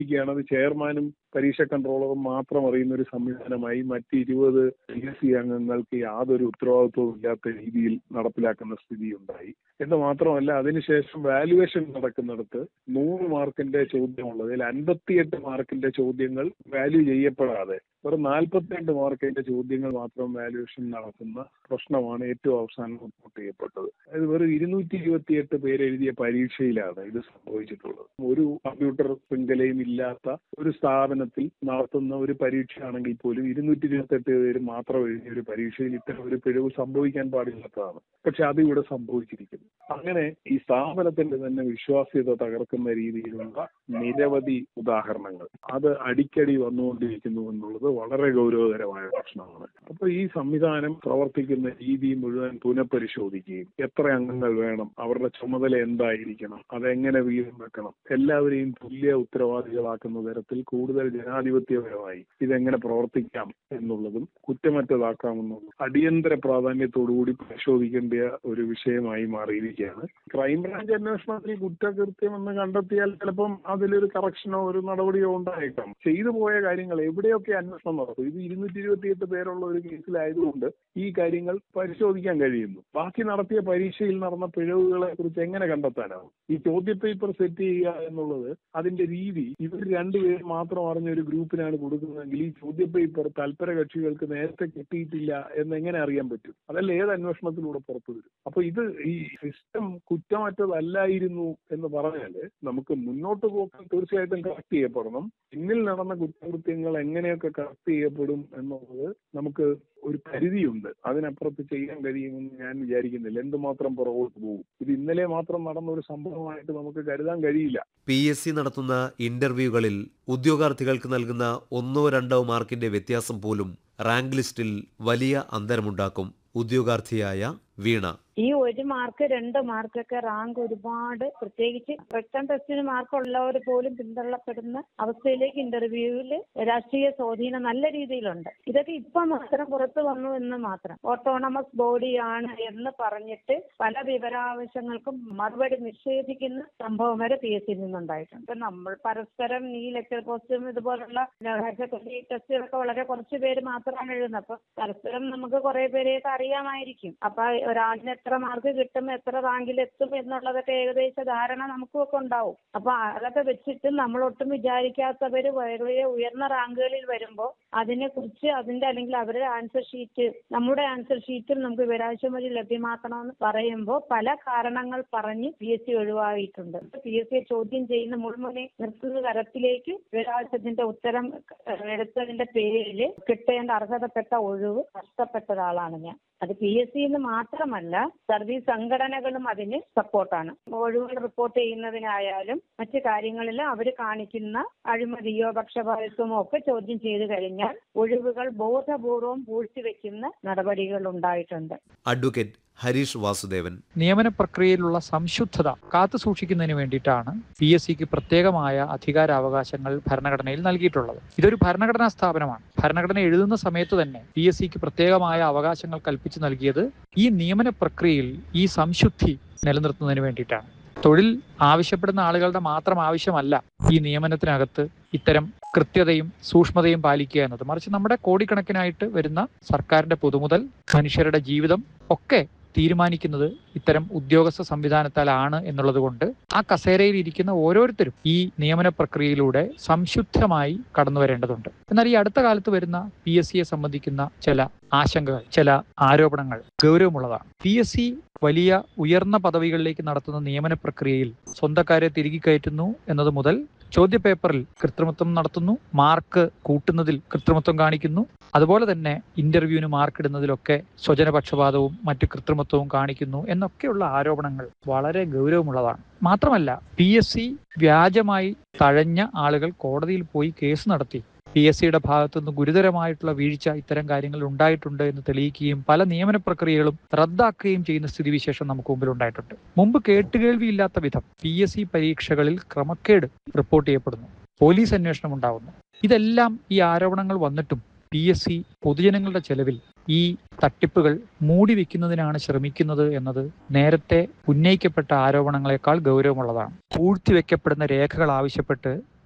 ഇരിക്കുകയാണ് അത് ചെയർമാനും പരീക്ഷ കൺട്രോളറും മാത്രം അറിയുന്ന ഒരു സംവിധാനമായി മറ്റ് ഇരുപത് പി എസ് സി അംഗങ്ങൾക്ക് യാതൊരു ഉത്തരവാദിത്വവും ഇല്ലാത്ത രീതിയിൽ നടപ്പിലാക്കുന്ന സ്ഥിതി ഉണ്ടായി എന്ന് മാത്രമല്ല അതിനുശേഷം വാല്യുവേഷൻ നടക്കുന്നിടത്ത് നൂറ് മാർക്കിന്റെ ചോദ്യമുള്ളതിൽ അൻപത്തിയെട്ട് മാർക്കിന്റെ ചോദ്യങ്ങൾ വാല്യൂ ചെയ്യപ്പെടാതെ വെറും നാൽപ്പത്തിരണ്ട് മാർക്കിന്റെ ചോദ്യങ്ങൾ മാത്രം വാല്യുവേഷൻ നടത്തുന്ന പ്രശ്നമാണ് ഏറ്റവും അവസാനം റിപ്പോർട്ട് ചെയ്യപ്പെട്ടത് അത് വെറും ഇരുന്നൂറ്റി ഇരുപത്തിയെട്ട് പേര് എഴുതിയ പരീക്ഷയിലാണ് ഇത് സംഭവിച്ചിട്ടുള്ളത് ഒരു കമ്പ്യൂട്ടർ ശൃംഖലയും ഇല്ലാത്ത ഒരു സ്ഥാപനത്തിൽ നടത്തുന്ന ഒരു പരീക്ഷയാണെങ്കിൽ പോലും ഇരുന്നൂറ്റി ഇരുപത്തെട്ട് പേര് മാത്രം എഴുതിയ ഒരു പരീക്ഷയിൽ ഇത്തരം ഒരു പിഴവ് സംഭവിക്കാൻ പാടില്ലാത്തതാണ് പക്ഷെ അത് ഇവിടെ സംഭവിച്ചിരിക്കുന്നു അങ്ങനെ ഈ സ്ഥാപനത്തിന്റെ തന്നെ വിശ്വാസ്യത തകർക്കുന്ന രീതിയിലുള്ള നിരവധി ഉദാഹരണങ്ങൾ അത് അടിക്കടി വന്നുകൊണ്ടിരിക്കുന്നു എന്നുള്ളത് വളരെ ഗൗരവകരമായ പ്രശ്നമാണ് അപ്പൊ ഈ സംവിധാനം പ്രവർത്തിക്കുന്ന രീതി മുഴുവൻ പുനഃപരിശോധിക്കുകയും എത്ര അംഗങ്ങൾ വേണം അവരുടെ ചുമതല എന്തായിരിക്കണം അതെങ്ങനെ വീതം വെക്കണം എല്ലാവരെയും തുല്യ ഉത്തരവാദികളാക്കുന്ന തരത്തിൽ കൂടുതൽ ജനാധിപത്യപരമായി ഇതെങ്ങനെ പ്രവർത്തിക്കാം എന്നുള്ളതും കുറ്റമറ്റതാക്കാമെന്നുള്ളതും അടിയന്തര പ്രാധാന്യത്തോടുകൂടി പരിശോധിക്കേണ്ട ഒരു വിഷയമായി മാറിയിരിക്കുകയാണ് ക്രൈംബ്രാഞ്ച് അന്വേഷണത്തിൽ കുറ്റകൃത്യം എന്ന് കണ്ടെത്തിയാൽ ചിലപ്പം അതിലൊരു കറക്ഷനോ ഒരു നടപടിയോ ഉണ്ടായേക്കാം ചെയ്തു പോയ കാര്യങ്ങൾ എവിടെയൊക്കെ അന്വേഷണം നടത്തും ഇത് ഇരുന്നൂറ്റി ഇരുപത്തിയെട്ട് പേരുള്ള ഒരു കേസിലായതുകൊണ്ട് ഈ കാര്യങ്ങൾ പരിശോധിക്കാൻ കഴിയുന്നു ബാക്കി നടത്തിയ പരീക്ഷയിൽ നടന്ന പിഴവുകളെ കുറിച്ച് എങ്ങനെ കണ്ടെത്താനാവും ഈ ചോദ്യ പേപ്പർ സെറ്റ് ചെയ്യുക എന്നുള്ളത് അതിന്റെ രീതി ഇവർ രണ്ടുപേരും മാത്രം അറിഞ്ഞ ഒരു ഗ്രൂപ്പിനാണ് കൊടുക്കുന്നതെങ്കിൽ ഈ ചോദ്യ പേപ്പർ തൽപര കക്ഷികൾക്ക് നേരത്തെ കിട്ടിയിട്ടില്ല എന്ന് എങ്ങനെ അറിയാൻ പറ്റും അതല്ല ഏത് അന്വേഷണത്തിലൂടെ പുറത്തു വരും അപ്പൊ ഇത് ഈ സിസ്റ്റം കുറ്റമറ്റതല്ലായിരുന്നു എന്ന് പറഞ്ഞാല് നമുക്ക് മുന്നോട്ട് പോക്കാൻ തീർച്ചയായിട്ടും കറക്റ്റ് ചെയ്യപ്പെടണം പിന്നിൽ നടന്ന കുറ്റകൃത്യങ്ങൾ എങ്ങനെയൊക്കെ കറക്റ്റ് ചെയ്യപ്പെടും എന്നുള്ളത് നമുക്ക് ഒരു പരിധിയുണ്ട് അതിനപ്പുറത്ത് ചെയ്യാൻ കഴിയുമെന്ന് ഞാൻ വിചാരിക്കുന്നില്ല എന്തുമാത്രം പുറകോട്ട് പോകും ഇത് ഇന്നലെ മാത്രം നടന്ന ഒരു സംഭവമായിട്ട് നമുക്ക് കരുതാൻ കഴിയില്ല പി എസ് സി നടത്തുന്ന ഇന്റർവ്യൂകളിൽ ഉദ്യോഗാർത്ഥികൾക്ക് നൽകുന്ന ഒന്നോ രണ്ടോ മാർക്കിന്റെ വ്യത്യാസം പോലും റാങ്ക് ലിസ്റ്റിൽ വലിയ അന്തരമുണ്ടാക്കും ഉദ്യോഗാർത്ഥിയായ വീണ ഈ ഒരു മാർക്ക് രണ്ട് മാർക്കൊക്കെ റാങ്ക് ഒരുപാട് പ്രത്യേകിച്ച് റിട്ടേൺ ടെസ്റ്റിന് മാർക്ക് ഉള്ളവർ പോലും പിന്തള്ളപ്പെടുന്ന അവസ്ഥയിലേക്ക് ഇന്റർവ്യൂവിൽ രാഷ്ട്രീയ സ്വാധീനം നല്ല രീതിയിലുണ്ട് ഇതൊക്കെ ഇപ്പൊ മാത്രം പുറത്തു വന്നു എന്ന് മാത്രം ഓട്ടോണമസ് ബോഡിയാണ് എന്ന് പറഞ്ഞിട്ട് പല വിവരാവശ്യങ്ങൾക്കും മറുപടി നിഷേധിക്കുന്ന സംഭവം വരെ പി എസ് സിയിൽ നിന്നുണ്ടായിട്ടുണ്ട് ഇപ്പൊ നമ്മൾ പരസ്പരം ഈ ലെക്ചർ പോസ്റ്റും ഇതുപോലുള്ള ഹയർ സെക്കൻഡറി ടെസ്റ്റുകളൊക്കെ വളരെ കുറച്ച് പേര് മാത്രമാണ് എഴുതുന്നത് അപ്പൊ പരസ്പരം നമുക്ക് കുറെ പേരെയൊക്കെ അറിയാമായിരിക്കും അപ്പൊ ഒരാളിന് എത്ര മാർക്ക് കിട്ടും എത്ര റാങ്കിലെത്തും എന്നുള്ളതൊക്കെ ഏകദേശ ധാരണ നമുക്കൊക്കെ ഉണ്ടാവും അപ്പൊ അതൊക്കെ വെച്ചിട്ട് നമ്മൾ ഒട്ടും വിചാരിക്കാത്തവര് വളരെ ഉയർന്ന റാങ്കുകളിൽ വരുമ്പോൾ അതിനെ കുറിച്ച് അതിന്റെ അല്ലെങ്കിൽ അവരുടെ ആൻസർ ഷീറ്റ് നമ്മുടെ ആൻസർ ഷീറ്റിൽ നമുക്ക് വിവരാവശ്യം വഴി ലഭ്യമാക്കണമെന്ന് പറയുമ്പോൾ പല കാരണങ്ങൾ പറഞ്ഞ് പി എസ് സി ഒഴിവായിട്ടുണ്ട് പി എസ് സി ചോദ്യം ചെയ്യുന്ന മുൾമുനെ നിർത്തുന്ന തരത്തിലേക്ക് വിവരാവശ്യത്തിന്റെ ഉത്തരം എടുത്തതിന്റെ പേരിൽ കിട്ടേണ്ട അർഹതപ്പെട്ട ഒഴിവ് നഷ്ടപ്പെട്ട ഒരാളാണ് ഞാൻ അത് പി എസ് സി എന്ന് മാത്രമല്ല സർവീസ് സംഘടനകളും അതിന് സപ്പോർട്ടാണ് ഒഴിവുകൾ റിപ്പോർട്ട് ചെയ്യുന്നതിനായാലും മറ്റു കാര്യങ്ങളിൽ അവർ കാണിക്കുന്ന അഴിമതിയോ പക്ഷപാതിത്വമോ ഒക്കെ ചോദ്യം ചെയ്തു കഴിഞ്ഞാൽ ഒഴിവുകൾ ബോധപൂർവം പൂഴ്ത്തിവെക്കുന്ന നടപടികൾ ഉണ്ടായിട്ടുണ്ട് അഡ്വക്കേറ്റ് ഹരീഷ് വാസുദേവൻ നിയമന പ്രക്രിയയിലുള്ള സംശുദ്ധത കാത്തു സൂക്ഷിക്കുന്നതിന് വേണ്ടിയിട്ടാണ് പി എസ് സിക്ക് പ്രത്യേകമായ അധികാരാവകാശങ്ങൾ ഭരണഘടനയിൽ നൽകിയിട്ടുള്ളത് ഇതൊരു ഭരണഘടനാ സ്ഥാപനമാണ് ഭരണഘടന എഴുതുന്ന സമയത്ത് തന്നെ പി എസ് സിക്ക് പ്രത്യേകമായ അവകാശങ്ങൾ കൽപ്പിച്ചു നൽകിയത് ഈ നിയമന പ്രക്രിയയിൽ ഈ സംശുദ്ധി നിലനിർത്തുന്നതിന് വേണ്ടിയിട്ടാണ് തൊഴിൽ ആവശ്യപ്പെടുന്ന ആളുകളുടെ മാത്രം ആവശ്യമല്ല ഈ നിയമനത്തിനകത്ത് ഇത്തരം കൃത്യതയും സൂക്ഷ്മതയും പാലിക്കുക എന്നത് മറിച്ച് നമ്മുടെ കോടിക്കണക്കിനായിട്ട് വരുന്ന സർക്കാരിന്റെ പൊതുമുതൽ മനുഷ്യരുടെ ജീവിതം ഒക്കെ തീരുമാനിക്കുന്നത് ഇത്തരം ഉദ്യോഗസ്ഥ സംവിധാനത്താലാണ് എന്നുള്ളത് കൊണ്ട് ആ കസേരയിൽ ഇരിക്കുന്ന ഓരോരുത്തരും ഈ നിയമന പ്രക്രിയയിലൂടെ സംശുദ്ധമായി കടന്നു വരേണ്ടതുണ്ട് എന്നാൽ ഈ അടുത്ത കാലത്ത് വരുന്ന പി എസ് സിയെ സംബന്ധിക്കുന്ന ചില ആശങ്കകൾ ചില ആരോപണങ്ങൾ ഗൗരവമുള്ളതാണ് പി എസ് സി വലിയ ഉയർന്ന പദവികളിലേക്ക് നടത്തുന്ന നിയമന പ്രക്രിയയിൽ സ്വന്തക്കാരെ തിരികെ കയറ്റുന്നു എന്നത് മുതൽ ചോദ്യപേപ്പറിൽ കൃത്രിമത്വം നടത്തുന്നു മാർക്ക് കൂട്ടുന്നതിൽ കൃത്രിമത്വം കാണിക്കുന്നു അതുപോലെ തന്നെ ഇന്റർവ്യൂവിന് മാർക്ക് ഇടുന്നതിലൊക്കെ സ്വജനപക്ഷപാതവും മറ്റു കൃത്രിമത്വവും കാണിക്കുന്നു എന്നൊക്കെയുള്ള ആരോപണങ്ങൾ വളരെ ഗൗരവമുള്ളതാണ് മാത്രമല്ല പി എസ് സി വ്യാജമായി തഴഞ്ഞ ആളുകൾ കോടതിയിൽ പോയി കേസ് നടത്തി പി എസ് സിയുടെ ഭാഗത്തുനിന്ന് ഗുരുതരമായിട്ടുള്ള വീഴ്ച ഇത്തരം കാര്യങ്ങൾ ഉണ്ടായിട്ടുണ്ട് എന്ന് തെളിയിക്കുകയും പല നിയമന പ്രക്രിയകളും റദ്ദാക്കുകയും ചെയ്യുന്ന സ്ഥിതിവിശേഷം നമുക്ക് മുമ്പിൽ ഉണ്ടായിട്ടുണ്ട് മുമ്പ് കേട്ടുകേൾവിയില്ലാത്ത വിധം പി എസ് സി പരീക്ഷകളിൽ ക്രമക്കേട് റിപ്പോർട്ട് ചെയ്യപ്പെടുന്നു പോലീസ് അന്വേഷണം ഉണ്ടാവുന്നു ഇതെല്ലാം ഈ ആരോപണങ്ങൾ വന്നിട്ടും പി എസ് സി പൊതുജനങ്ങളുടെ ചെലവിൽ ഈ തട്ടിപ്പുകൾ മൂടി വെക്കുന്നതിനാണ് ശ്രമിക്കുന്നത് എന്നത് നേരത്തെ ഉന്നയിക്കപ്പെട്ട ആരോപണങ്ങളെക്കാൾ ഗൗരവമുള്ളതാണ് പൂഴ്ത്തിവെക്കപ്പെടുന്ന രേഖകൾ ആവശ്യപ്പെട്ട്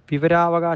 വിവരാവകാശ